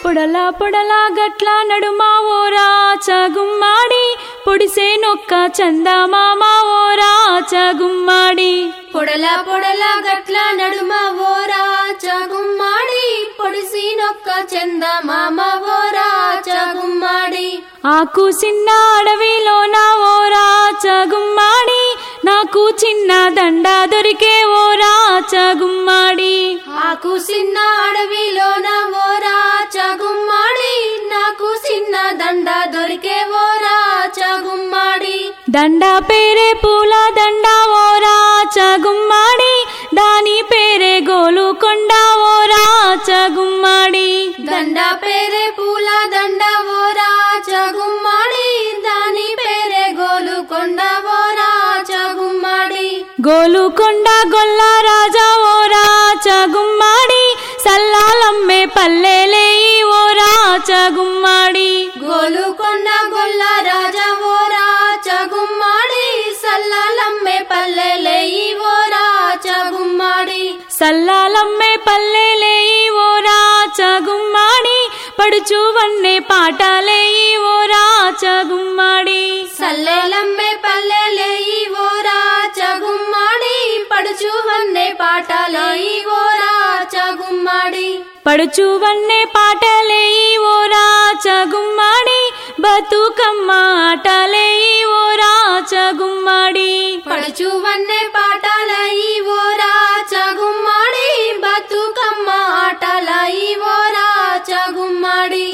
పొడల పొడల గట్ల నడుమా ఓరా చగుమ్మాడి పొడిసే నొక్క చందమామ ఓరా చగుమ్మాడి పొడల పొడల గట్ల నడుమ ఓరా చగుమ్మాడి పొడిసి నొక్క చంద మామ ఓరా చగుమ్మాడి ఆకు చిన్న అడవిలోన ఓరా చగుమ్మాడి నాకు చిన్న దండ దొరికే ఓరా చగుమ్మాడి ఆకు చిన్న అడవిలోన ఓరా చగుమ్మాడి నాకు చిన్న దండ దొరికే ఓరా చగుమ్మాడి దండ పేరే పూల దండ ఓరా చగుమ్మాడి దాని పేరే గోలుకొండ ఓరా చగుమ్మాడి దండ పేరే పూల దండ ఓరా చగుమ్మాడి దాని పేరే గోలుకొండ ఓరా చగుమ్మాడి గోలుకొండ గొల్ల రాజా ఓరా చగుమ్మాడి సల్లాలమ్మే పల్లెలే ఓరా చగుమ్మాడి గోలుకొండ గొల్ల రాజా ఓరా చగుమ్మాడి సల్లాలమ్మే పల్లెలే ఓరా చగుమ్మాడి సల్లాలమ్మే పల్లెలే ఓరా చగుమ్మాడి పడుచు వన్నే పాటలే ఓరా చగుమ్మాడి సల్లెలమ్మే పల్లెలే ఓరా చగుమ్మాడి పడుచు వన్నే పాటలే ఓరా చగుమ్మాడి పడుచు వన్నే పాటలే ఓరా చగుమ్మాడి బతుకమ్మ ఆటలే ఓరా చగుమ్మాడి పడుచు వన్నే పాటలే ఓరా చగుమ్మాడి బతుకమ్మ ఆటలై ఓరా చగుమ్మాడి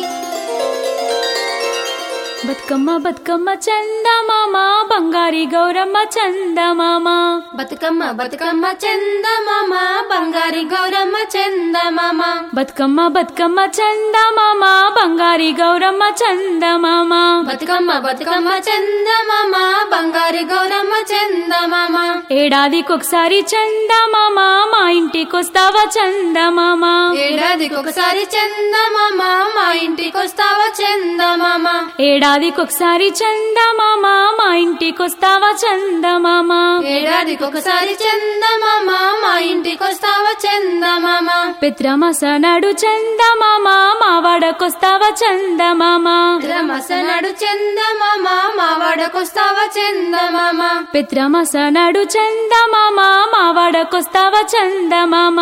బతుకమ్మ బతుకమ్మ చందమామ బంగారి గౌరమ్మ చందమామ బతుకమ్మ బతుకమ్మ చందమామ బంగారి గౌరమ్మ చందమామ బతుకమ్మ బతుకమ్మ చందమామ బంగారి గౌరమ్మ చందమామ బతుకమ్మ బతుకమ్మ చందమామ బంగారి గౌరమ్మ చందమామ ఏడాదికొకసారి చందమామ మా ఇంటికొస్తావా చందమామ ఏడాదికి ఒకసారి చందమామ మా ఇంటికొస్తావా చందమామ ఏడాదికొకసారి చందమామ మా ఇంటికొస్తావా చందమామ ఏడాదికి ఒకసారి చందమామ మా ఇంటికొస్తావా చందమామ పిత్రమస నడు చందమామ మా వాడకొస్తావా చందమామ రమసనడు చందమామ మా వాడకొస్తావా చందమామ పిత్రమస నడు చందమామ మా వాడకొస్తావా చందమామ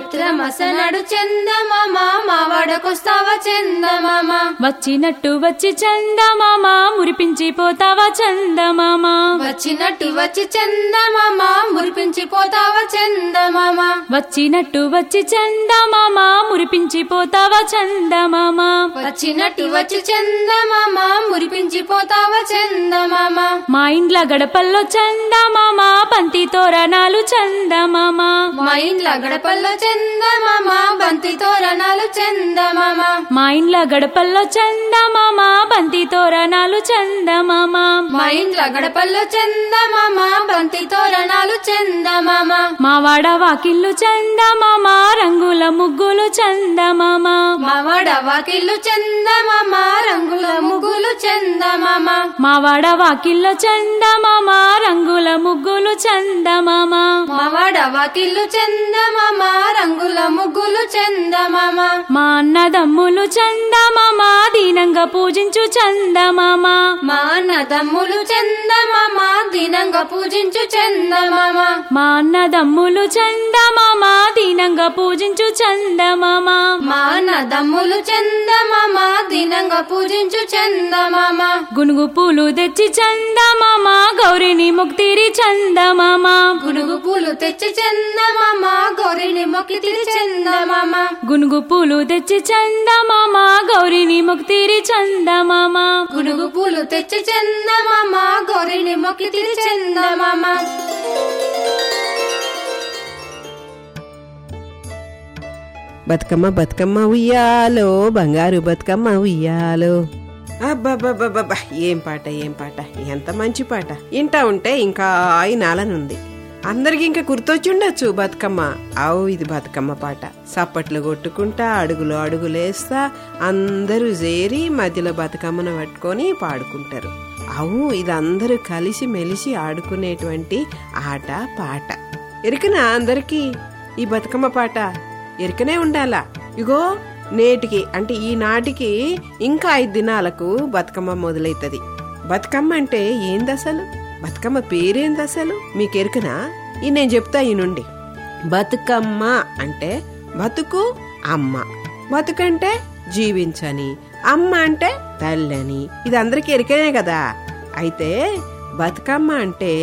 రమసనడు చందమామ మా వాడకొస్తావా చందమామ వచ్చినట్టు వచ్చి చందమామ మురిపించిపోతావా చందమామ వచ్చినట్టు వచ్చి చందమామ మురిపించిపోతావా చందమామ వచ్చినట్టు వచ్చి చందమామ మురిపించిపోతావా చందమామ వచ్చినట్టు వచ్చి చందమామ మురిపించిపోతావా చందమామ మా ఇండ్ల గడపల్లో చందమామ బంతి తోరణాలు చందమామ మా ఇండ్ల గడపల్లో చందమామ బంతి తోరణాలు చందమామ మా ఇండ్ల గడపల్లో చందమామ బంతి తోరణాలు చందమామ మా ఇండ్ల గడపల్లో చందమామ బంతి తోరణాలు చందమామ మా వాడ వాకిళ్ళు చందమామ రంగుల ముగ్గులు చందమామ మా వాడ వాకిళ్ళు చందమామ రంగుల ముగ్గులు చందమామ మా వాడ వాకిల్లో చందమామ రంగుల ముగ్గులు చందమామ మా వాడ వాకిళ్ళు చందమామ రంగుల ముగ్గులు చందమామ మా అన్నదమ్ములు చందమామ దీనంగా పూజించు చందమామ మా అన్నదమ్ములు చందమామ దినంగా పూజించు చందమామ మా అన్నదమ్ములు చందమామ దీనంగా పూజించు చందమామ మా అన్నదమ్ములు చందమామ దినంగా పూజించు చందమామ గునుగు పూలు తెచ్చి చందమామ గౌరిని ముక్తిరి చందమామ గునుగు పూలు తెచ్చి చందమామ గౌరిని మొక్కి తిరి చందమామ గునుగు పూలు తెచ్చి చందమామ గౌరిని ముక్తిరి చందమామ గునుగు పూలు తెచ్చి చందమామ గౌరిని మొక్కి తిరి చందమామ బతుకమ్మ బతుకమ్మ ఉయ్యాలో బంగారు బతుకమ్మ ఉయ్యాలో అబ్బబ్బబ్బబ్బబ్బా ఏం పాట ఏం పాట ఎంత మంచి పాట ఇంటా ఉంటే ఇంకా నాలనుంది అందరికి ఇంకా గుర్తొచ్చుండొచ్చు బతుకమ్మ అవు ఇది బతుకమ్మ పాట సప్పట్లు కొట్టుకుంటా అడుగులు అడుగులేస్తా అందరూ చేరి మధ్యలో బతుకమ్మను పట్టుకొని పాడుకుంటారు అవు ఇది అందరూ కలిసి మెలిసి ఆడుకునేటువంటి ఆట పాట ఎరికనా అందరికీ ఈ బతుకమ్మ పాట ఎరికనే ఉండాలా ఇగో నేటికి అంటే ఈనాటికి ఇంకా ఐదు దినాలకు బతుకమ్మ మొదలైతది బతుకమ్మ అంటే ఏంది అసలు బతుకమ్మ పేరేంది అసలు మీకు ఎరుకనా ఈ నేను చెప్తా ఈ నుండి బతుకమ్మ అంటే బతుకు అమ్మ బతుకంటే జీవించని అమ్మ అంటే తల్లని ఇది అందరికీ ఎరికనే కదా అయితే బతుకమ్మ అంటే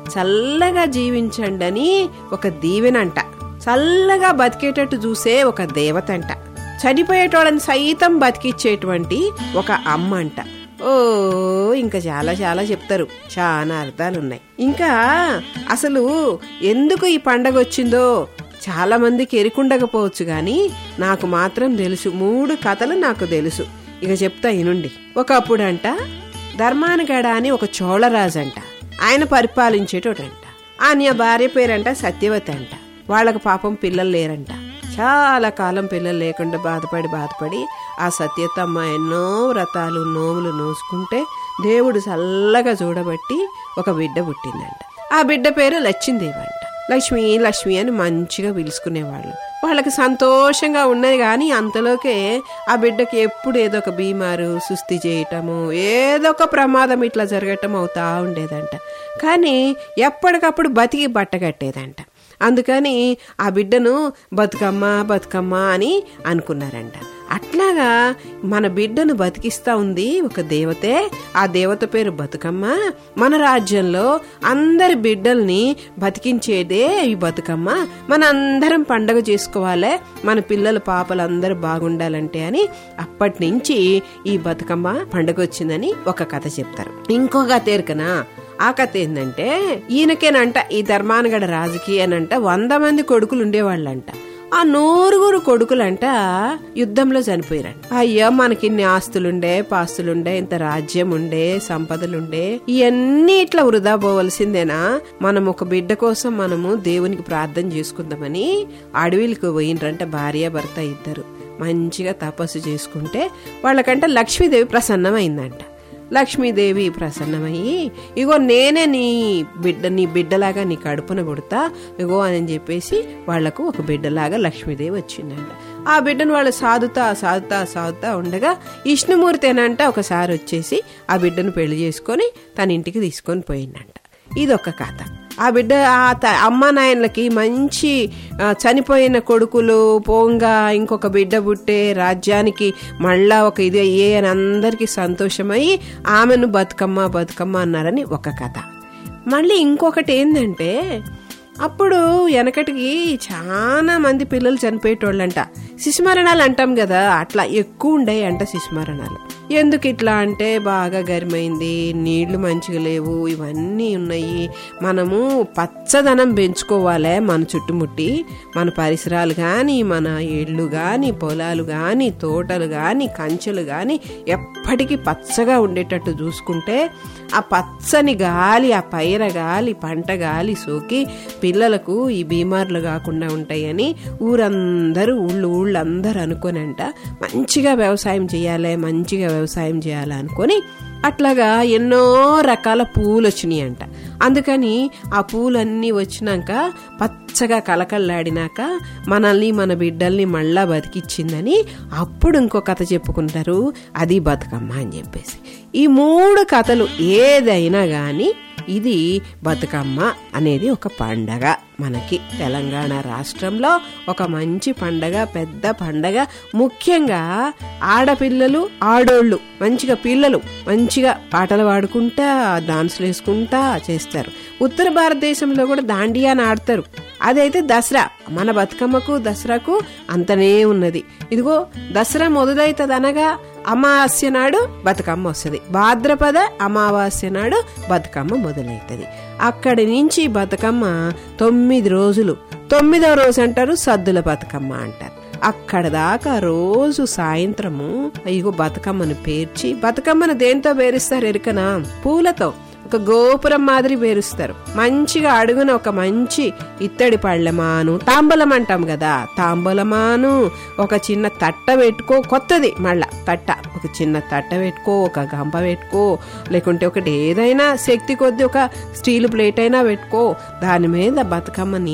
చల్లగా జీవించండి అని ఒక దీవెనంట చల్లగా బతికేటట్టు చూసే ఒక దేవతంట చనిపోయేటోళ్ళని సైతం బతికిచ్చేటువంటి ఒక అమ్మ అంట ఓ ఇంకా చాలా చాలా చెప్తారు చాలా అర్థాలు ఉన్నాయి ఇంకా అసలు ఎందుకు ఈ పండగ వచ్చిందో చాలా మందికి ఎరుకుండకపోవచ్చు గాని నాకు మాత్రం తెలుసు మూడు కథలు నాకు తెలుసు ఇక చెప్తా ఇనుండి ఒకప్పుడంట ధర్మానగడ అని ఒక చోళరాజు అంట ఆయన పరిపాలించేటోడంట ఆయన భార్య పేరంట సత్యవతి అంట వాళ్ళకు పాపం పిల్లలు లేరంట చాలా కాలం పిల్లలు లేకుండా బాధపడి బాధపడి ఆ సత్యతమ్మ ఎన్నో వ్రతాలు నోములు నోసుకుంటే దేవుడు చల్లగా చూడబట్టి ఒక బిడ్డ పుట్టిందంట ఆ బిడ్డ పేరు లచ్చిందేవి అంట లక్ష్మి లక్ష్మి అని మంచిగా పిలుచుకునేవాళ్ళు వాళ్ళకి సంతోషంగా ఉన్నది కానీ అంతలోకే ఆ బిడ్డకి ఎప్పుడు ఏదో ఒక బీమారు సుస్థి చేయటము ఏదో ఒక ప్రమాదం ఇట్లా జరగటం అవుతా ఉండేదంట కానీ ఎప్పటికప్పుడు బతికి బట్టగట్టేదంట అందుకని ఆ బిడ్డను బతుకమ్మ బతుకమ్మ అని అనుకున్నారంట అట్లాగా మన బిడ్డను బతికిస్తా ఉంది ఒక దేవతే ఆ దేవత పేరు బతుకమ్మ మన రాజ్యంలో అందరి బిడ్డల్ని బతికించేదే ఈ బతుకమ్మ మన అందరం పండగ చేసుకోవాలి మన పిల్లల పాపలు అందరూ బాగుండాలంటే అని అప్పటి నుంచి ఈ బతుకమ్మ పండగ వచ్చిందని ఒక కథ చెప్తారు ఇంకో కథ ఎరుకనా ఆ కథ ఏంటంటే ఈయనకేనంట ఈ ధర్మానగడ రాజకీయనంట వంద మంది కొడుకులు ఉండేవాళ్ళంట ఆ నూరుగురు కొడుకులంట యుద్ధంలో చనిపోయారంట అయ్యో మనకిన్ని ఆస్తులుండే పాస్తులుండే ఇంత రాజ్యం ఉండే సంపదలుండే ఇవన్నీ ఇట్లా వృధా పోవలసిందేనా మనం ఒక బిడ్డ కోసం మనము దేవునికి ప్రార్థన చేసుకుందామని అడవిలకు పోయినరంట భార్య భర్త ఇద్దరు మంచిగా తపస్సు చేసుకుంటే వాళ్ళకంట లక్ష్మీదేవి ప్రసన్నమైందంట లక్ష్మీదేవి ప్రసన్నమయ్యి ఇగో నేనే నీ బిడ్డ నీ బిడ్డలాగా నీ కడుపున పుడతా ఇగో అని చెప్పేసి వాళ్లకు ఒక బిడ్డలాగా లక్ష్మీదేవి వచ్చిందంట ఆ బిడ్డను వాళ్ళు సాదుతా సాదుతా సాదుతా ఉండగా విష్ణుమూర్తేనంట ఒకసారి వచ్చేసి ఆ బిడ్డను పెళ్లి చేసుకొని తన ఇంటికి తీసుకొని పోయిందంట ఇదొక కథ ఆ బిడ్డ ఆ త- అమ్మ నాయనలకి మంచి ఆ, చనిపోయిన కొడుకులు పోంగా ఇంకొక బిడ్డ పుట్టే రాజ్యానికి మళ్ళా ఒక ఇది అయ్యే అని అందరికీ సంతోషమయ్యి ఆమెను బతుకమ్మ బతుకమ్మ అన్నారని ఒక కథ మళ్ళీ ఇంకొకటి ఏంటంటే అప్పుడు వెనకటికి చాలా మంది పిల్లలు చనిపోయేటోళ్ళంట శిశుమరణాలు అంటాం కదా అట్లా ఎక్కువ ఉండేవి అంట శిశుమరణాలు ఎందుకు ఇట్లా అంటే బాగా గరిమైంది నీళ్లు మంచిగా లేవు ఇవన్నీ ఉన్నాయి మనము పచ్చదనం పెంచుకోవాలి మన చుట్టుముట్టి మన పరిసరాలు కానీ మన ఇళ్ళు కానీ పొలాలు కానీ తోటలు కానీ కంచెలు కానీ ఎప్పటికీ పచ్చగా ఉండేటట్టు చూసుకుంటే ఆ పచ్చని గాలి ఆ పైర గాలి పంట గాలి సోకి పిల్లలకు ఈ బీమార్లు కాకుండా ఉంటాయని ఊరందరూ ఊళ్ళు ఊళ్ళు అందరూ అనుకోనంట మంచిగా వ్యవసాయం చేయాలి మంచిగా వ్యవసాయం చేయాలి అనుకొని అట్లాగా ఎన్నో రకాల పూలు వచ్చినాయి అంట అందుకని ఆ పూలన్నీ వచ్చినాక పచ్చగా కలకల్లాడినాక మనల్ని మన బిడ్డల్ని మళ్ళా బతికిచ్చిందని అప్పుడు ఇంకో కథ చెప్పుకుంటారు అది బతుకమ్మ అని చెప్పేసి ఈ మూడు కథలు ఏదైనా గాని ఇది బతుకమ్మ అనేది ఒక పండగ మనకి తెలంగాణ రాష్ట్రంలో ఒక మంచి పండగ పెద్ద పండగ ముఖ్యంగా ఆడపిల్లలు ఆడోళ్ళు మంచిగా పిల్లలు మంచిగా పాటలు పాడుకుంటా డాన్సులు వేసుకుంటా చేస్తారు ఉత్తర భారతదేశంలో కూడా దాండియాని ఆడతారు అదైతే దసరా మన బతుకమ్మకు దసరాకు అంతనే ఉన్నది ఇదిగో దసరా మొదలైతుంది అనగా అమావాస్య నాడు బతుకమ్మ వస్తుంది భాద్రపద అమావాస్య నాడు బతుకమ్మ మొదలవుతుంది అక్కడి నుంచి బతుకమ్మ తొమ్మిది రోజులు తొమ్మిదవ రోజు అంటారు సద్దుల బతుకమ్మ అంటారు అక్కడ దాకా రోజు సాయంత్రము ఇగో బతుకమ్మను పేర్చి బతుకమ్మను దేంతో పేరుస్తారు ఎరుకనా పూలతో ఒక గోపురం మాదిరి పేరుస్తారు మంచిగా అడుగున ఒక మంచి ఇత్తడి పళ్ళమాను తాంబూలం అంటాం కదా తాంబూలమాను ఒక చిన్న తట్ట పెట్టుకో కొత్తది మళ్ళా తట్ట ఒక చిన్న తట్ట పెట్టుకో ఒక గంప పెట్టుకో లేకుంటే ఒకటి ఏదైనా శక్తి కొద్ది ఒక స్టీల్ ప్లేట్ అయినా పెట్టుకో దాని మీద బతుకమ్మని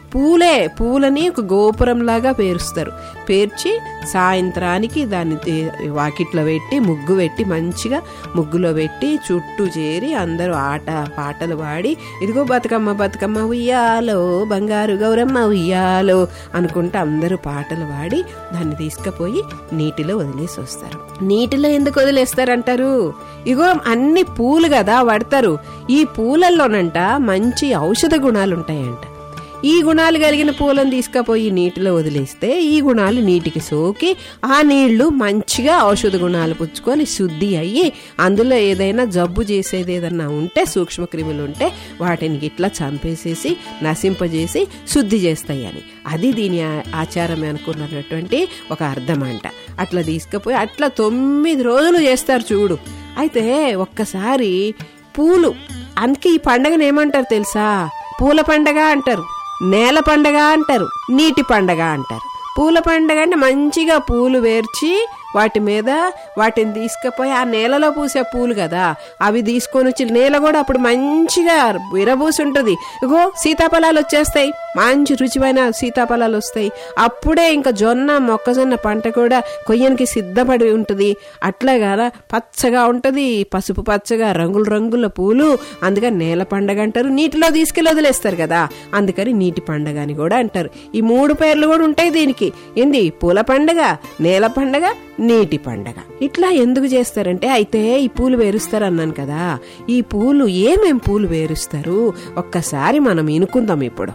పూలే పూలని ఒక గోపురంలాగా పేరుస్తారు పేర్చి సాయంత్రానికి దాన్ని తే- వాకిట్లో పెట్టి ముగ్గు పెట్టి మంచిగా ముగ్గులో పెట్టి చుట్టూ చేరి అందరూ ఆట పాటలు పాడి ఇదిగో బతుకమ్మ బతుకమ్మ ఉయ్యాలో బంగారు గౌరమ్మ ఉయ్యాలో అనుకుంటూ అందరూ పాటలు పాడి దాన్ని తీసుకుపోయి నీటిలో వదిలేసి వస్తారు నీటిలో ఎందుకు వదిలేస్తారంటారు ఇగో అన్ని పూలు కదా పడతారు ఈ పూలల్లోనంట మంచి ఔషధ గుణాలు ఉంటాయంట ఈ గుణాలు కలిగిన పూలను తీసుకుపోయి నీటిలో వదిలేస్తే ఈ గుణాలు నీటికి సోకి ఆ నీళ్లు మంచిగా ఔషధ గుణాలు పుచ్చుకొని శుద్ధి అయ్యి అందులో ఏదైనా జబ్బు చేసేది ఏదన్నా ఉంటే సూక్ష్మక్రిములు ఉంటే వాటిని ఇట్లా చంపేసేసి నశింపజేసి శుద్ధి చేస్తాయి అని అది దీని ఆ- ఆచారమే అనుకున్నటువంటి ఒక అర్థం అంట అట్లా తీసుకుపోయి అట్లా తొమ్మిది రోజులు చేస్తారు చూడు అయితే ఒక్కసారి పూలు అందుకే ఈ పండగను ఏమంటారు తెలుసా పూల పండగ అంటారు నేల పండగ అంటారు నీటి పండగ అంటారు పూల పండగ అంటే మంచిగా పూలు వేర్చి వాటి మీద వాటిని తీసుకుపోయి ఆ నేలలో పూసే పూలు కదా అవి తీసుకొని వచ్చి నేల కూడా అప్పుడు మంచిగా విరబూసి ఉంటుంది ఇగో సీతాఫలాలు వచ్చేస్తాయి మంచి రుచిమైన సీతాఫలాలు వస్తాయి అప్పుడే ఇంకా జొన్న మొక్కజొన్న పంట కూడా కొయ్యనికి సిద్ధపడి ఉంటుంది అట్లాగా పచ్చగా ఉంటుంది పసుపు పచ్చగా రంగుల రంగుల పూలు అందుకని నేల పండగ అంటారు నీటిలో తీసుకెళ్ళి వదిలేస్తారు కదా అందుకని నీటి పండగ అని కూడా అంటారు ఈ మూడు పేర్లు కూడా ఉంటాయి దీనికి ఏంది పూల పండగ నేల పండగ నీటి పండగ ఇట్లా ఎందుకు చేస్తారంటే అయితే ఈ పూలు వేరుస్తారు అన్నాను కదా ఈ పూలు ఏమేం పూలు వేరుస్తారు ఒక్కసారి మనం ఇనుకుందాం ఇప్పుడు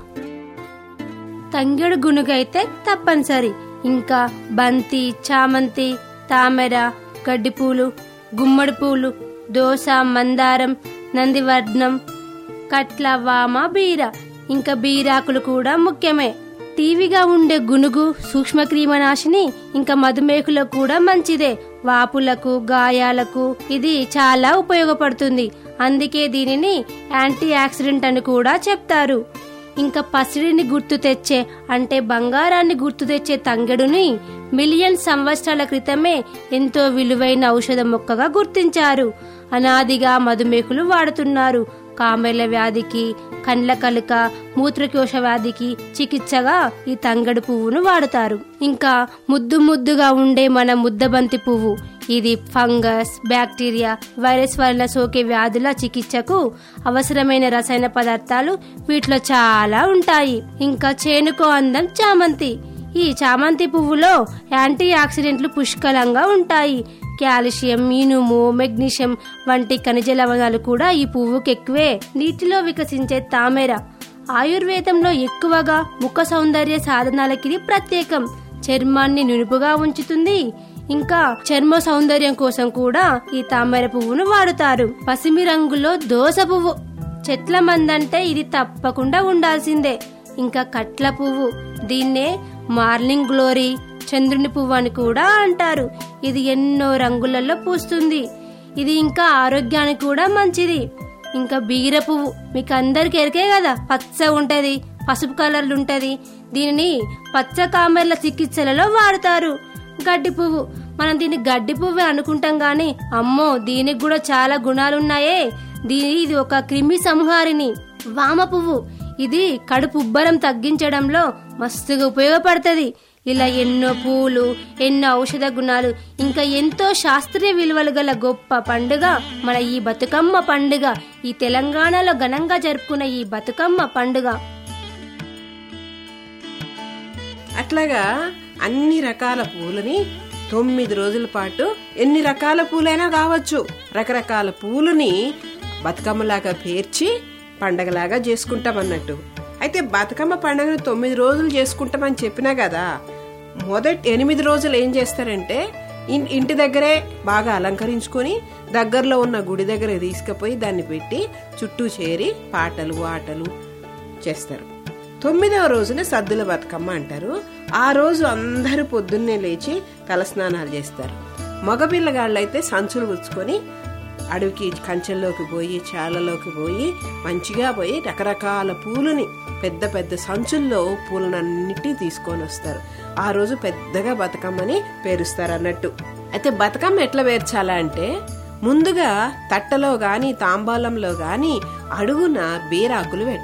తంగెడు గునుగైతే తప్పనిసరి ఇంకా బంతి చామంతి తామెర గడ్డి పూలు గుమ్మడి పూలు దోస మందారం నందివర్ణం కట్ల వామ బీర ఇంకా బీరాకులు కూడా ముఖ్యమే టీవీగా ఉండే గునుగు సూక్ష్మక్రిమనాశిని ఇంకా మధుమేహులకు కూడా మంచిదే వాపులకు గాయాలకు ఇది చాలా ఉపయోగపడుతుంది అందుకే దీనిని యాంటీ ఆక్సిడెంట్ అని కూడా చెప్తారు ఇంకా పసిడిని గుర్తు తెచ్చే అంటే బంగారాన్ని గుర్తు తెచ్చే తంగెడుని మిలియన్ సంవత్సరాల క్రితమే ఎంతో విలువైన ఔషధ మొక్కగా గుర్తించారు అనాదిగా మధుమేహులు వాడుతున్నారు కామెర్ల వ్యాధికి కండ్ల కలుక మూత్రకోశ వ్యాధికి చికిత్సగా ఈ తంగడు పువ్వును వాడుతారు ఇంకా ముద్దు ముద్దుగా ఉండే మన ముద్దబంతి పువ్వు ఇది ఫంగస్ బ్యాక్టీరియా వైరస్ వల్ల సోకే వ్యాధుల చికిత్సకు అవసరమైన రసాయన పదార్థాలు వీటిలో చాలా ఉంటాయి ఇంకా చేనుకో అందం చామంతి ఈ చామంతి పువ్వులో యాంటీ ఆక్సిడెంట్లు పుష్కలంగా ఉంటాయి కాల్షియం ఇనుము మెగ్నీషియం వంటి ఖనిజ లవణాలు కూడా ఈ పువ్వుకి ఎక్కువే నీటిలో వికసించే తామేర ఆయుర్వేదంలో ఎక్కువగా ముఖ సౌందర్య సాధనాలకి ఇది ప్రత్యేకం చర్మాన్ని నునుపుగా ఉంచుతుంది ఇంకా చర్మ సౌందర్యం కోసం కూడా ఈ తామర పువ్వును వాడుతారు పసిమి రంగులో దోస పువ్వు చెట్ల మందంటే ఇది తప్పకుండా ఉండాల్సిందే ఇంకా కట్ల పువ్వు దీన్నే మార్నింగ్ గ్లోరీ చంద్రుని పువ్వు అని కూడా అంటారు ఇది ఎన్నో రంగులలో పూస్తుంది ఇది ఇంకా ఆరోగ్యానికి కూడా మంచిది ఇంకా బీర పువ్వు మీకు అందరికి ఎరికే కదా పచ్చ ఉంటది పసుపు కలర్లు ఉంటది దీనిని పచ్చ కామెర్ల చికిత్సలలో వాడతారు గడ్డి పువ్వు మనం దీన్ని గడ్డి పువ్వే అనుకుంటాం గాని అమ్మో దీనికి కూడా చాలా గుణాలున్నాయే దీని ఇది ఒక క్రిమి సంహారిని వామ పువ్వు ఇది కడుపు ఉబ్బరం తగ్గించడంలో మస్తుగా ఉపయోగపడుతుంది ఇలా ఎన్నో పూలు ఎన్నో ఔషధ గుణాలు ఇంకా ఎంతో శాస్త్రీయ విలువలు గల గొప్ప పండుగ మన ఈ బతుకమ్మ పండుగ ఈ తెలంగాణలో ఘనంగా జరుపుకునే ఈ బతుకమ్మ పండుగ అట్లాగా అన్ని రకాల పూలని తొమ్మిది రోజుల పాటు ఎన్ని రకాల పూలైనా కావచ్చు రకరకాల పూలని బతుకమ్మలాగా పేర్చి పండగలాగా చేసుకుంటాం అన్నట్టు అయితే బతుకమ్మ పండగను తొమ్మిది రోజులు చేసుకుంటామని చెప్పినా కదా మొదటి ఎనిమిది రోజులు ఏం చేస్తారంటే ఇన్- ఇంటి దగ్గరే బాగా అలంకరించుకొని దగ్గరలో ఉన్న గుడి దగ్గర తీసుకుపోయి దాన్ని పెట్టి చుట్టూ చేరి పాటలు ఆటలు చేస్తారు తొమ్మిదవ రోజున సద్దుల బతుకమ్మ అంటారు ఆ రోజు అందరూ పొద్దున్నే లేచి తలస్నానాలు చేస్తారు మగపిల్లగాళ్ళైతే సంచులు పుచ్చుకొని అడవికి కంచెల్లోకి పోయి చాలలోకి పోయి మంచిగా పోయి రకరకాల పూలని పెద్ద పెద్ద సంచుల్లో పూలనన్నిటినీ తీసుకొని వస్తారు ఆ రోజు పెద్దగా బతుకమ్మని పేరుస్తారు అన్నట్టు అయితే బతుకమ్మ ఎట్లా పేర్చాలా అంటే ముందుగా తట్టలో గాని తాంబాలంలో గాని అడుగున బీరాకులు పెట్టాలి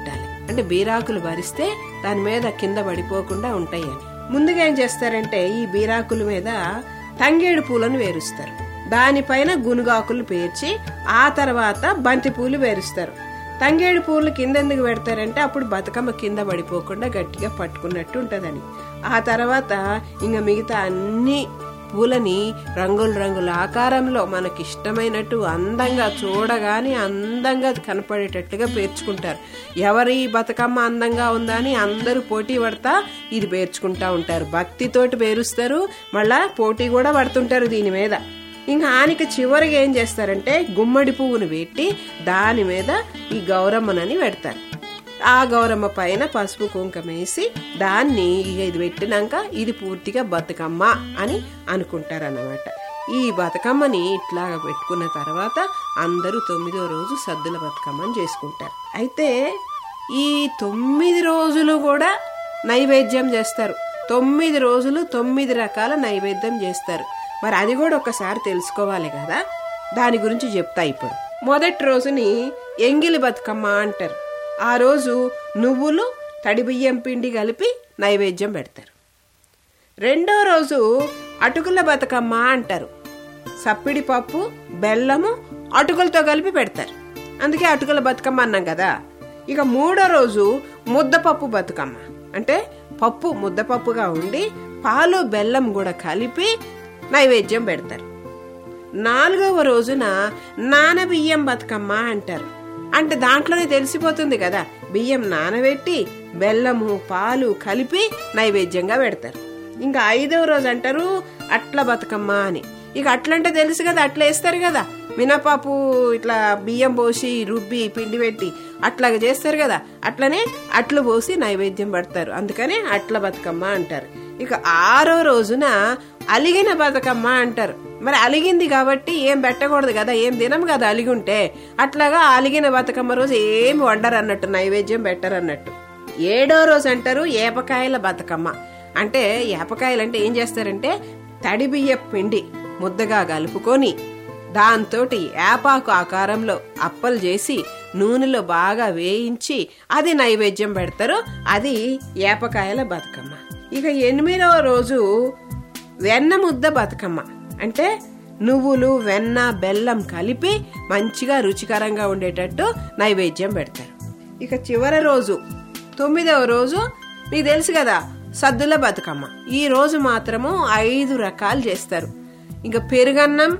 అంటే బీరాకులు భరిస్తే దాని మీద కింద పడిపోకుండా ఉంటాయని ముందుగా ఏం చేస్తారంటే ఈ బీరాకుల మీద తంగేడు పూలను వేరుస్తారు దానిపైన గునుగాకులు పేర్చి ఆ తర్వాత బంతి పూలు వేరుస్తారు తంగేడు పూలు కింద ఎందుకు పెడతారంటే అప్పుడు బతుకమ్మ కింద పడిపోకుండా గట్టిగా పట్టుకున్నట్టు ఉంటుందని ఆ తర్వాత ఇంకా మిగతా అన్ని పూలని రంగుల రంగుల ఆకారంలో మనకి ఇష్టమైనట్టు అందంగా చూడగానే అందంగా కనపడేటట్టుగా పేర్చుకుంటారు ఎవరి బతుకమ్మ అందంగా ఉందా అని అందరూ పోటీ పడతా ఇది పేర్చుకుంటా ఉంటారు భక్తితోటి పేరుస్తారు మళ్ళా పోటీ కూడా పడుతుంటారు దీని మీద ఇంకా ఆనిక చివరిగా ఏం చేస్తారంటే గుమ్మడి పువ్వును పెట్టి దాని మీద ఈ గౌరమ్మనని పెడతారు ఆ గౌరమ్మ పైన పసుపు కుంకుమ వేసి దాన్ని ఇక ఇది పెట్టినాక ఇది పూర్తిగా బతుకమ్మ అని అనుకుంటారన్నమాట ఈ బతుకమ్మని ఇట్లాగా పెట్టుకున్న తర్వాత అందరూ తొమ్మిదో రోజు సద్దుల బతుకమ్మని చేసుకుంటారు అయితే ఈ తొమ్మిది రోజులు కూడా నైవేద్యం చేస్తారు తొమ్మిది రోజులు తొమ్మిది రకాల నైవేద్యం చేస్తారు మరి అది కూడా ఒకసారి తెలుసుకోవాలి కదా దాని గురించి చెప్తా ఇప్పుడు మొదటి రోజుని ఎంగిలి బతుకమ్మ అంటారు ఆ రోజు నువ్వులు తడి బియ్యం పిండి కలిపి నైవేద్యం పెడతారు రెండో రోజు అటుకుల బతుకమ్మ అంటారు సప్పిడి పప్పు బెల్లము అటుకులతో కలిపి పెడతారు అందుకే అటుకుల బతుకమ్మ అన్నాం కదా ఇక మూడో రోజు ముద్దపప్పు బతుకమ్మ అంటే పప్పు ముద్దపప్పుగా ఉండి పాలు బెల్లం కూడా కలిపి నైవేద్యం పెడతారు నాలుగవ రోజున నానబియ్యం బతుకమ్మ అంటారు అంటే దాంట్లోనే తెలిసిపోతుంది కదా బియ్యం నానబెట్టి బెల్లము పాలు కలిపి నైవేద్యంగా పెడతారు ఇంకా ఐదవ రోజు అంటారు అట్ల బతుకమ్మ అని ఇక అట్లంటే తెలుసు కదా అట్లా వేస్తారు కదా మినపాపు ఇట్లా బియ్యం పోసి రుబ్బి పిండి పెట్టి అట్లాగా చేస్తారు కదా అట్లనే అట్లు పోసి నైవేద్యం పెడతారు అందుకనే అట్ల బతుకమ్మ అంటారు ఇక ఆరో రోజున అలిగిన బతుకమ్మ అంటారు మరి అలిగింది కాబట్టి ఏం పెట్టకూడదు కదా ఏం తినం కదా అలిగి ఉంటే అట్లాగా అలిగిన బతుకమ్మ రోజు ఏమి వండరు అన్నట్టు నైవేద్యం పెట్టరు అన్నట్టు ఏడో రోజు అంటారు ఏపకాయల బతుకమ్మ అంటే ఏపకాయలు అంటే ఏం చేస్తారంటే తడి బియ్య పిండి ముద్దగా కలుపుకొని దాంతోటి ఏపాకు ఆకారంలో అప్పలు చేసి నూనెలో బాగా వేయించి అది నైవేద్యం పెడతారు అది ఏపకాయల బతుకమ్మ ఇక ఎనిమిదవ రోజు వెన్న ముద్ద బతుకమ్మ అంటే నువ్వులు వెన్న బెల్లం కలిపి మంచిగా రుచికరంగా ఉండేటట్టు నైవేద్యం పెడతారు ఇక చివరి రోజు తొమ్మిదవ రోజు మీకు తెలుసు కదా సద్దుల బతుకమ్మ ఈ రోజు మాత్రము ఐదు రకాలు చేస్తారు ఇంకా పెరుగన్నం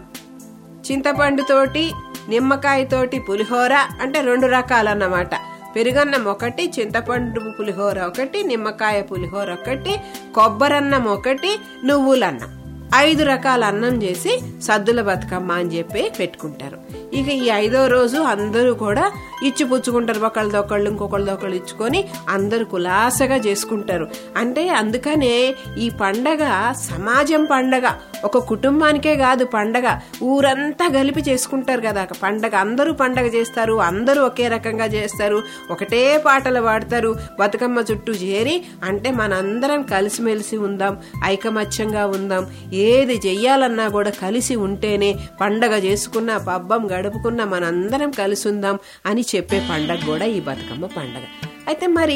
చింతపండుతోటి నిమ్మకాయతోటి పులిహోర అంటే రెండు రకాలన్నమాట పెరుగన్నం ఒకటి చింతపండు పులిహోర ఒకటి నిమ్మకాయ పులిహోర ఒకటి కొబ్బరన్నం ఒకటి నువ్వులన్నం ఐదు రకాల అన్నం చేసి సద్దుల బతుకమ్మ అని చెప్పి పెట్టుకుంటారు ఇక ఈ ఐదో రోజు అందరూ కూడా ఇచ్చి పుచ్చుకుంటారు ఒకళ్ళదొకళ్ళు ఇంకొకళ్ళదొకళ్ళు ఇచ్చుకొని అందరూ కులాసగా చేసుకుంటారు అంటే అందుకనే ఈ పండగ సమాజం పండగ ఒక కుటుంబానికే కాదు పండగ ఊరంతా కలిపి చేసుకుంటారు కదా పండగ అందరూ పండగ చేస్తారు అందరూ ఒకే రకంగా చేస్తారు ఒకటే పాటలు పాడతారు బతుకమ్మ చుట్టూ చేరి అంటే మనందరం కలిసిమెలిసి ఉందాం ఐకమత్యంగా ఉందాం ఏది చెయ్యాలన్నా కూడా కలిసి ఉంటేనే పండగ చేసుకున్న పబ్బం గడుపుకున్న మనందరం కలిసి ఉందాం అని చెప్పే పండగ కూడా ఈ బతుకమ్మ పండగ అయితే మరి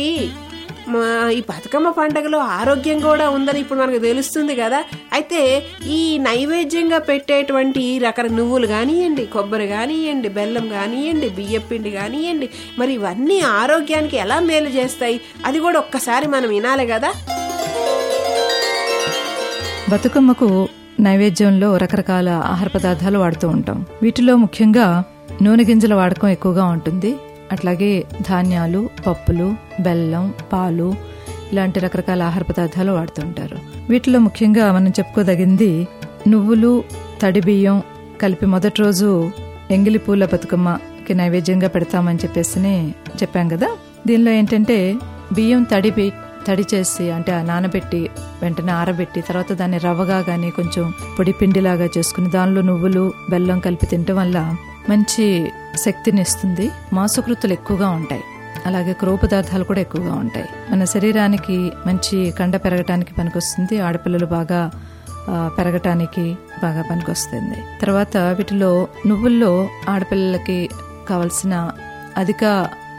మా ఈ బతుకమ్మ పండగలో ఆరోగ్యం కూడా ఉందని ఇప్పుడు మనకు తెలుస్తుంది కదా అయితే ఈ నైవేద్యంగా పెట్టేటువంటి రకర నువ్వులు కానివ్వండి కొబ్బరి కానివ్వండి బెల్లం కానివ్వండి బియ్యం పిండి కానివ్వండి మరి ఇవన్నీ ఆరోగ్యానికి ఎలా మేలు చేస్తాయి అది కూడా ఒక్కసారి మనం వినాలి కదా బతుకమ్మకు నైవేద్యంలో రకరకాల ఆహార పదార్థాలు వాడుతూ ఉంటాం వీటిలో ముఖ్యంగా నూనె గింజల వాడకం ఎక్కువగా ఉంటుంది అట్లాగే ధాన్యాలు పప్పులు బెల్లం పాలు ఇలాంటి రకరకాల ఆహార పదార్థాలు వాడుతూ ఉంటారు వీటిలో ముఖ్యంగా మనం చెప్పుకోదగింది నువ్వులు తడి బియ్యం కలిపి మొదటి రోజు ఎంగిలి పూల బతుకమ్మకి నైవేద్యంగా పెడతామని చెప్పేసి చెప్పాం కదా దీనిలో ఏంటంటే బియ్యం తడిపి తడి చేసి అంటే ఆ నానబెట్టి వెంటనే ఆరబెట్టి తర్వాత దాన్ని రవ్వగా గాని కొంచెం పొడి పిండిలాగా చేసుకుని దానిలో నువ్వులు బెల్లం కలిపి తినటం వల్ల మంచి శక్తిని ఇస్తుంది మాంసకృతులు ఎక్కువగా ఉంటాయి అలాగే క్రో పదార్థాలు కూడా ఎక్కువగా ఉంటాయి మన శరీరానికి మంచి కండ పెరగటానికి పనికొస్తుంది ఆడపిల్లలు బాగా ఆ, పెరగటానికి బాగా పనికొస్తుంది తర్వాత వీటిలో నువ్వుల్లో ఆడపిల్లలకి కావలసిన అధిక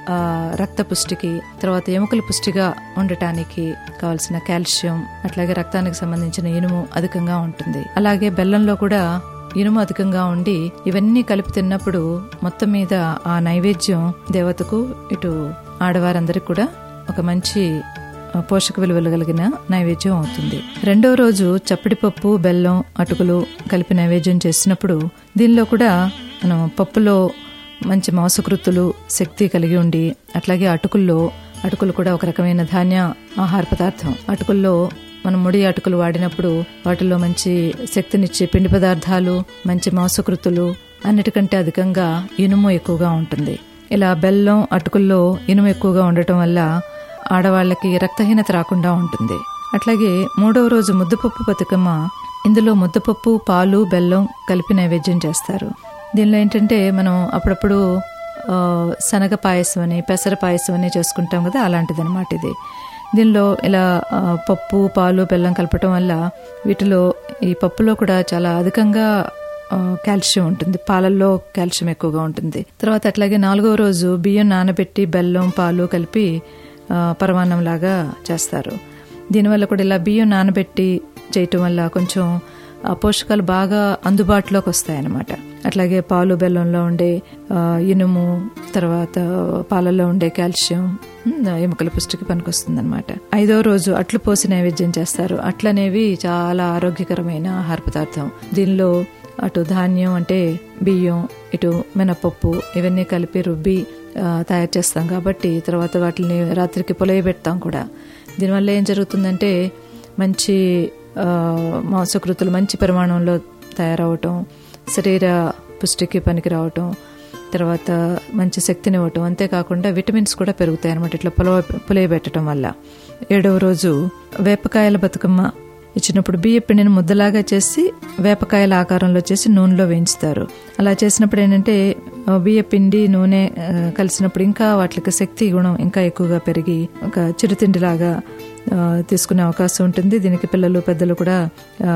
ఆ, రక్త పుష్టికి తర్వాత ఎముకల పుష్టిగా ఉండటానికి కావలసిన కాల్షియం అట్లాగే రక్తానికి సంబంధించిన ఇనుము అధికంగా ఉంటుంది అలాగే బెల్లంలో కూడా ఇనుము అధికంగా ఉండి ఇవన్నీ కలిపి తిన్నప్పుడు మొత్తం మీద ఆ నైవేద్యం దేవతకు ఇటు ఆడవారందరికి కూడా ఒక మంచి ఆ, పోషక విలువలు కలిగిన నైవేద్యం అవుతుంది రెండో రోజు చప్పటి పప్పు బెల్లం అటుకులు కలిపి నైవేద్యం చేసినప్పుడు దీనిలో కూడా మనం పప్పులో మంచి మాంసకృత్తులు శక్తి కలిగి ఉండి అట్లాగే అటుకుల్లో అటుకులు కూడా ఒక రకమైన ధాన్య ఆహార పదార్థం అటుకుల్లో మనం ముడి అటుకులు వాడినప్పుడు వాటిలో మంచి శక్తినిచ్చే పిండి పదార్థాలు మంచి మాంసకృతులు అన్నిటికంటే అధికంగా ఇనుము ఎక్కువగా ఉంటుంది ఇలా బెల్లం అటుకుల్లో ఇనుము ఎక్కువగా ఉండటం వల్ల ఆడవాళ్ళకి రక్తహీనత రాకుండా ఉంటుంది అట్లాగే మూడవ రోజు ముద్దపప్పు బతుకమ్మ ఇందులో ముద్దపప్పు పాలు బెల్లం కలిపి నైవేద్యం చేస్తారు దీనిలో ఏంటంటే మనం అప్పుడప్పుడు ఆ, శనగ పాయసం అని పెసర పాయసం అని చేసుకుంటాం కదా అలాంటిది అనమాట ఇది దీనిలో ఇలా ఆ, పప్పు పాలు బెల్లం కలపటం వల్ల వీటిలో ఈ పప్పులో కూడా చాలా అధికంగా ఆ, కాల్షియం ఉంటుంది పాలల్లో కాల్షియం ఎక్కువగా ఉంటుంది తర్వాత అట్లాగే నాలుగో రోజు బియ్యం నానబెట్టి బెల్లం పాలు కలిపి ఆ, పరమాన్నం లాగా చేస్తారు దీనివల్ల కూడా ఇలా బియ్యం నానబెట్టి చేయటం వల్ల కొంచెం ఆ పోషకాలు బాగా అందుబాటులోకి వస్తాయన్నమాట అట్లాగే పాలు బెల్లంలో ఉండే ఆ, ఇనుము తర్వాత పాలల్లో ఉండే కాల్షియం ఉమ్, ఎముకల పుష్టికి పనికొస్తుంది అనమాట ఐదో రోజు అట్లు పోసి నైవేద్యం చేస్తారు అట్లనేవి చాలా ఆరోగ్యకరమైన ఆహార పదార్థం దీనిలో అటు ధాన్యం అంటే బియ్యం ఇటు మినపప్పు ఇవన్నీ కలిపి రుబ్బి ఆ, తయారు చేస్తాం కాబట్టి తర్వాత వాటిని రాత్రికి పొలయబెడతాం కూడా దీనివల్ల ఏం జరుగుతుందంటే మంచి ఆ, మాంసకృతులు మంచి పరిమాణంలో తయారవటం శరీర పుష్టికి పనికి రావటం తర్వాత మంచి శక్తిని ఇవ్వటం అంతేకాకుండా విటమిన్స్ కూడా పెరుగుతాయి అనమాట ఇట్లా పొలవ పులియబెట్టడం వల్ల ఏడవ రోజు వేపకాయల బతుకమ్మ ఇచ్చినప్పుడు బియ్య పిండిని ముద్దలాగా చేసి వేపకాయల ఆకారంలో చేసి నూనెలో వేయించుతారు అలా చేసినప్పుడు ఏంటంటే ఆ, బియ్య పిండి నూనె ఆ, కలిసినప్పుడు ఇంకా వాటికి శక్తి గుణం ఇంకా ఎక్కువగా పెరిగి ఒక చిరుతిండిలాగా ఆ, తీసుకునే అవకాశం ఉంటుంది దీనికి పిల్లలు పెద్దలు కూడా ఆ,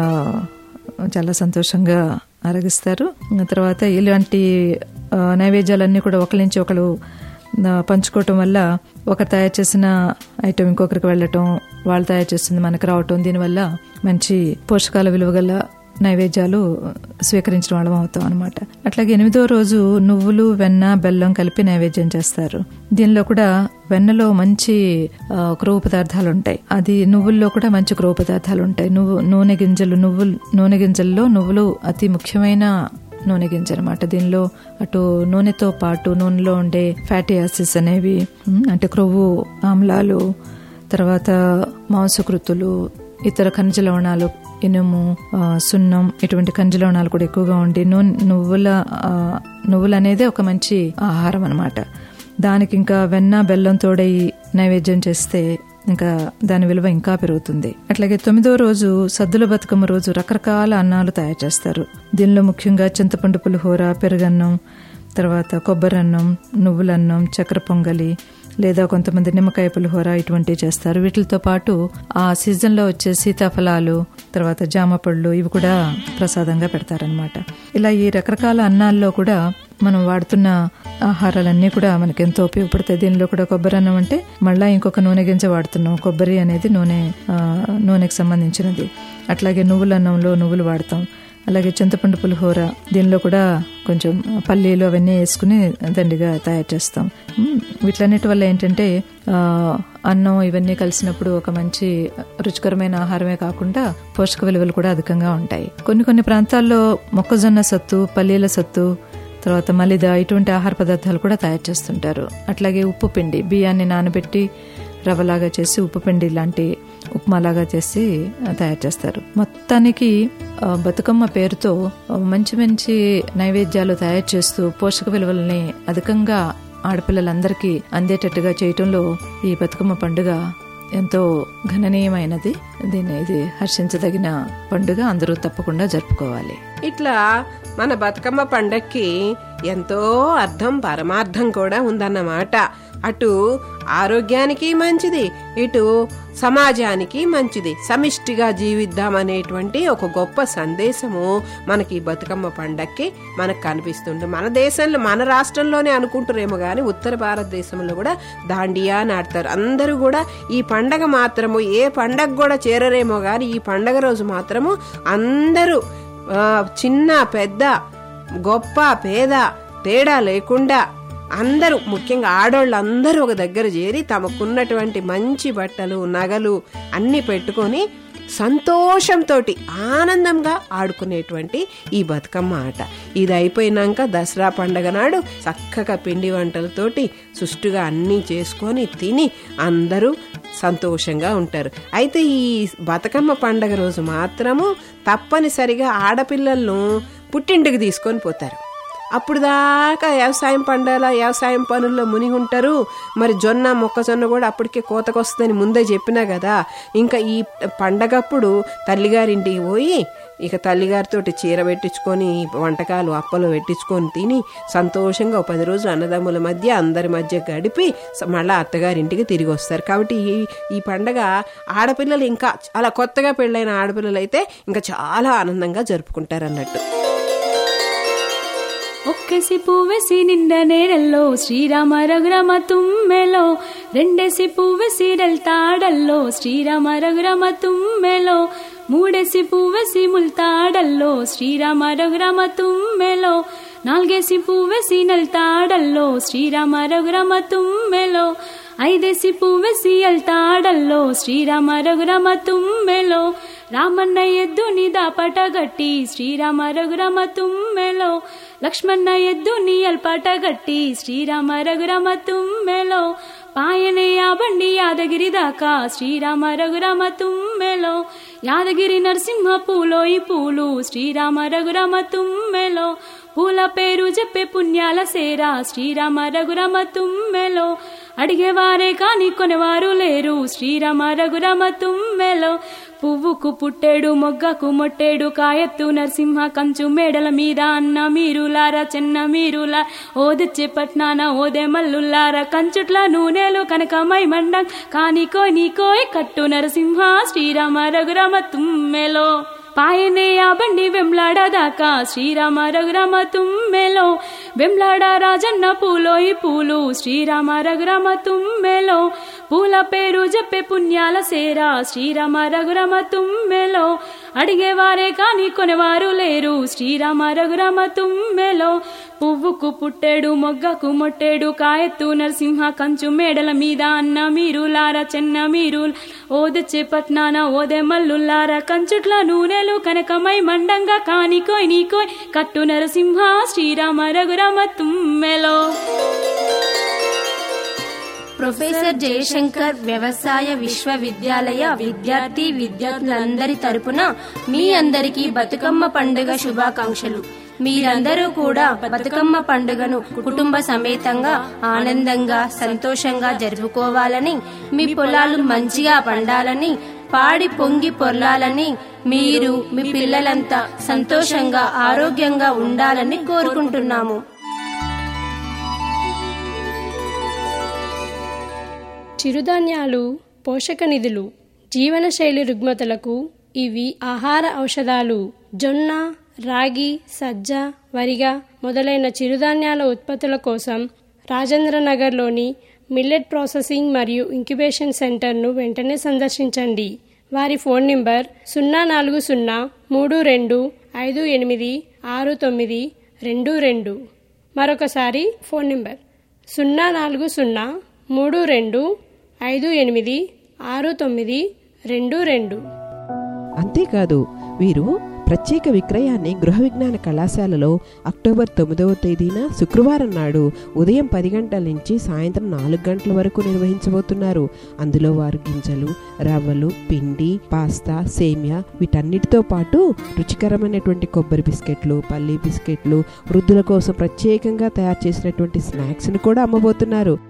చాలా సంతోషంగా ఆరగిస్తారు తర్వాత ఇలాంటి ఆ, నైవేద్యాలన్నీ కూడా ఒకరి నుంచి ఒకరు ఆ, పంచుకోవటం వల్ల ఒకరు తయారు చేసిన ఐటెం ఇంకొకరికి వెళ్ళటం వాళ్ళు తయారు చేస్తుంది మనకు రావటం దీనివల్ల మంచి పోషకాల విలువ గల నైవేద్యాలు స్వీకరించిన వాళ్ళం అవుతాం అనమాట అట్లాగే ఎనిమిదో రోజు నువ్వులు వెన్న బెల్లం కలిపి నైవేద్యం చేస్తారు దీనిలో కూడా వెన్నలో మంచి ఆ, క్రొవ్వు పదార్థాలు ఉంటాయి అది నువ్వుల్లో కూడా మంచి క్రొవ్వు పదార్థాలు ఉంటాయి నువ్వు నూనె గింజలు నువ్వులు నూనె గింజల్లో నువ్వులు అతి ముఖ్యమైన నూనె గింజ అనమాట దీనిలో అటు నూనెతో పాటు నూనెలో ఉండే ఫ్యాటీ యాసిడ్స్ అనేవి ఉమ్, అంటే క్రొవ్వు ఆమ్లాలు తర్వాత మాంసకృతులు ఇతర ఖనిజ లవణాలు ఇనుము ఆ, సున్నం ఇటువంటి ఖనిజ లవణాలు కూడా ఎక్కువగా ఉండి నూనె నువ్వుల ఆ, నువ్వులు అనేది ఒక మంచి ఆహారం అనమాట దానికి ఇంకా వెన్న బెల్లం తోడయి నైవేద్యం చేస్తే ఇంకా దాని విలువ ఇంకా పెరుగుతుంది అట్లాగే తొమ్మిదో రోజు సద్దుల బతుకమ్మ రోజు రకరకాల అన్నాలు తయారు చేస్తారు దీనిలో ముఖ్యంగా చింతపండు పులిహోర పెరుగన్నం తర్వాత కొబ్బరన్నం నువ్వులన్నం చక్కెర పొంగలి లేదా కొంతమంది నిమ్మకాయ పులిహోర ఇటువంటివి చేస్తారు వీటితో పాటు ఆ సీజన్లో వచ్చే సీతాఫలాలు తర్వాత జామ పళ్ళు ఇవి కూడా ప్రసాదంగా పెడతారనమాట ఇలా ఈ రకరకాల అన్నాల్లో కూడా మనం వాడుతున్న ఆహారాలన్నీ కూడా మనకి ఎంతో ఉపయోగపడతాయి దీనిలో కూడా కొబ్బరి అన్నం అంటే మళ్ళీ ఇంకొక నూనె గింజ వాడుతున్నాం కొబ్బరి అనేది నూనె ఆ, నూనెకి సంబంధించినది అట్లాగే నువ్వుల అన్నంలో నువ్వులు వాడతాం అలాగే చింతపండు పులిహోర దీనిలో కూడా కొంచెం పల్లీలు అవన్నీ వేసుకుని దండిగా తయారు చేస్తాం మ్, వీటన్నిటి వల్ల ఏంటంటే ఆ, అన్నం ఇవన్నీ కలిసినప్పుడు ఒక మంచి రుచికరమైన ఆహారమే కాకుండా పోషక విలువలు కూడా అధికంగా ఉంటాయి కొన్ని కొన్ని ప్రాంతాల్లో మొక్కజొన్న సత్తు పల్లీల సత్తు తర్వాత మలిద ఇటువంటి ఆహార పదార్థాలు కూడా తయారు చేస్తుంటారు అట్లాగే ఉప్పు పిండి బియ్యాన్ని నానబెట్టి రవ్వలాగా చేసి ఉప్పు పిండి లాంటి ఉప్మాలాగా చేసి ఆ, తయారు చేస్తారు మొత్తానికి ఆ, బతుకమ్మ పేరుతో ఆ, మంచి మంచి నైవేద్యాలు తయారు చేస్తూ పోషక విలువల్ని అధికంగా ఆడపిల్లలందరికీ అందేటట్టుగా చేయటంలో ఈ బతుకమ్మ పండుగ ఎంతో ఘననీయమైనది దీన్ని ఇది హర్షించదగిన పండుగ అందరూ తప్పకుండా జరుపుకోవాలి ఇట్లా మన బతుకమ్మ పండక్కి ఎంతో అర్థం పరమార్థం కూడా ఉందన్నమాట అటు ఆరోగ్యానికి మంచిది ఇటు సమాజానికి మంచిది సమిష్టిగా జీవిద్దామనేటువంటి ఒక గొప్ప సందేశము మనకి ఈ బతుకమ్మ పండక్కి మనకు కనిపిస్తుంది మన దేశంలో మన రాష్ట్రంలోనే అనుకుంటారేమో కానీ ఉత్తర భారతదేశంలో కూడా దాండియా అని ఆడతారు అందరూ కూడా ఈ పండగ మాత్రము ఏ పండగ కూడా చేరరేమో కానీ ఈ పండగ రోజు మాత్రము అందరూ ఆ, చిన్న పెద్ద గొప్ప పేద తేడా లేకుండా అందరూ ముఖ్యంగా ఆడోళ్ళు అందరూ ఒక దగ్గర చేరి తమకున్నటువంటి మంచి బట్టలు నగలు అన్ని పెట్టుకొని సంతోషంతో ఆనందంగా ఆడుకునేటువంటి ఈ బతుకమ్మ ఆట ఇది అయిపోయినాక దసరా పండగ నాడు చక్కగా పిండి వంటలతోటి సుష్టుగా అన్నీ చేసుకొని తిని అందరూ సంతోషంగా ఉంటారు అయితే ఈ బతుకమ్మ పండగ రోజు మాత్రము తప్పనిసరిగా ఆడపిల్లలను పుట్టింటికి తీసుకొని పోతారు అప్పుడు దాకా వ్యవసాయం పండాల వ్యవసాయం పనుల్లో మునిగి ఉంటారు మరి జొన్న మొక్కజొన్న కూడా అప్పటికే కోతకొస్తుందని ముందే చెప్పినా కదా ఇంకా ఈ పండగప్పుడు తల్లిగారింటికి పోయి ఇక తల్లిగారితోటి చీర పెట్టించుకొని వంటకాలు అప్పలు పెట్టించుకొని తిని సంతోషంగా ఒక పది రోజులు అన్నదమ్ముల మధ్య అందరి మధ్య గడిపి స- మళ్ళా అత్తగారింటికి తిరిగి వస్తారు కాబట్టి ఈ ఈ పండగ ఆడపిల్లలు ఇంకా అలా కొత్తగా పెళ్ళైన ఆడపిల్లలు అయితే ఇంకా చాలా ఆనందంగా జరుపుకుంటారు అన్నట్టు ఒక్కేసి పువ్వేసి నిండ నేరల్లో శ్రీరామ రఘురమ తుమ్మెలో రెండేసి పువ్వేసి తాడల్లో శ్రీరామ రఘురమ తుమ్మెలో మూడేసి పువ్వేసి ముల్తాడల్లో శ్రీరామ రఘురమ తుమ్మెలో నాలుగేసి పువ్వేసి నల్తాడల్లో శ్రీరామ రఘురమ తుమ్మెలో ఐదేసి పువ్వేసి అల్తాడల్లో శ్రీరామ రఘురమ తుమ్మెలో రామన్న ఎద్దుని దాపట గట్టి శ్రీరామ రఘురమ తుమ్మెలో లక్ష్మణ ఎద్దుని అల్పాట గట్టి శ్రీరామ రఘురమ తుమ్మెలో పాయనే యాబండి యాదగిరి దాకా శ్రీరామ రఘురమ తుమ్మెలో యాదగిరి నరసింహ పూలోయి పూలు శ్రీరామ రఘురమ తుమ్మెలో పూల పేరు చెప్పే పుణ్యాల సేరా శ్రీరామ రఘురమ తుమ్మెలో అడిగేవారే కాని కొనేవారు లేరు శ్రీరామ రఘురమ తుమ్మెలో పువ్వుకు పుట్టేడు మొగ్గకు మొట్టేడు కాయత్తు నరసింహ కంచు మేడల మీద అన్న మీరులారా చిన్న మీరులా ఓదెచ్చే పట్నాన ఓదే మల్లుల్లారా కంచుట్ల నూనెలు కనకమై మండం కాని కోని కోయ్ కట్టు నరసింహ శ్రీరామ రఘురమ తుమ్మెలో పాయనే ఆ బండి వెంలాడ దాకా శ్రీరామ రఘురామ తుమ్మెలో వెంలాడ రాజన్న పూలోయి పూలు శ్రీరామ రఘురామ తుమ్మెలో పూల పేరు చెప్పే పుణ్యాల సేరా శ్రీరామ రఘురామ తుమ్మెలో అడిగేవారే కాని కొనేవారు లేరు శ్రీరామ రఘురామ తుమ్మెలో పువ్వుకు పుట్టేడు మొగ్గకు మొట్టేడు కాయత్తు నరసింహ కంచు మేడల మీద అన్న మీరులారా చెన్న మీరు ఓదెచ్చే పట్నాన ఓదే మల్లుల్లారా కంచుట్ల నూనెలు కనకమై మండంగా కానికోయ్ నీకోయ్ కట్టు నరసింహ శ్రీరామ రఘురామ తుమ్మెలో ప్రొఫెసర్ జయశంకర్ వ్యవసాయ విశ్వవిద్యాలయ విద్యార్థి విద్యార్థులందరి తరపున మీ అందరికీ బతుకమ్మ పండుగ శుభాకాంక్షలు మీరందరూ కూడా బతుకమ్మ పండుగను కుటుంబ సమేతంగా ఆనందంగా సంతోషంగా జరుపుకోవాలని మీ పొలాలు మంచిగా పండాలని పాడి పొంగి పొర్లాలని మీరు మీ పిల్లలంతా సంతోషంగా ఆరోగ్యంగా ఉండాలని కోరుకుంటున్నాము చిరుధాన్యాలు పోషక నిధులు జీవనశైలి రుగ్మతలకు ఇవి ఆహార ఔషధాలు జొన్న రాగి సజ్జ వరిగా మొదలైన చిరుధాన్యాల ఉత్పత్తుల కోసం రాజేంద్రనగర్లోని మిల్లెట్ ప్రాసెసింగ్ మరియు ఇంక్యుబేషన్ సెంటర్ను వెంటనే సందర్శించండి వారి ఫోన్ నంబర్ సున్నా నాలుగు సున్నా మూడు రెండు ఐదు ఎనిమిది ఆరు తొమ్మిది రెండు రెండు మరొకసారి ఫోన్ నంబర్ సున్నా నాలుగు సున్నా మూడు రెండు ఐదు ఎనిమిది ఆరు తొమ్మిది రెండు రెండు అంతేకాదు వీరు ప్రత్యేక విక్రయాన్ని గృహ విజ్ఞాన కళాశాలలో అక్టోబర్ తొమ్మిదవ తేదీన శుక్రవారం నాడు ఉదయం పది గంటల నుంచి సాయంత్రం నాలుగు గంటల వరకు నిర్వహించబోతున్నారు అందులో వారు గింజలు రవ్వలు పిండి పాస్తా సేమియా వీటన్నిటితో పాటు రుచికరమైనటువంటి కొబ్బరి బిస్కెట్లు పల్లీ బిస్కెట్లు వృద్ధుల కోసం ప్రత్యేకంగా తయారు చేసినటువంటి స్నాక్స్ని కూడా అమ్మబోతున్నారు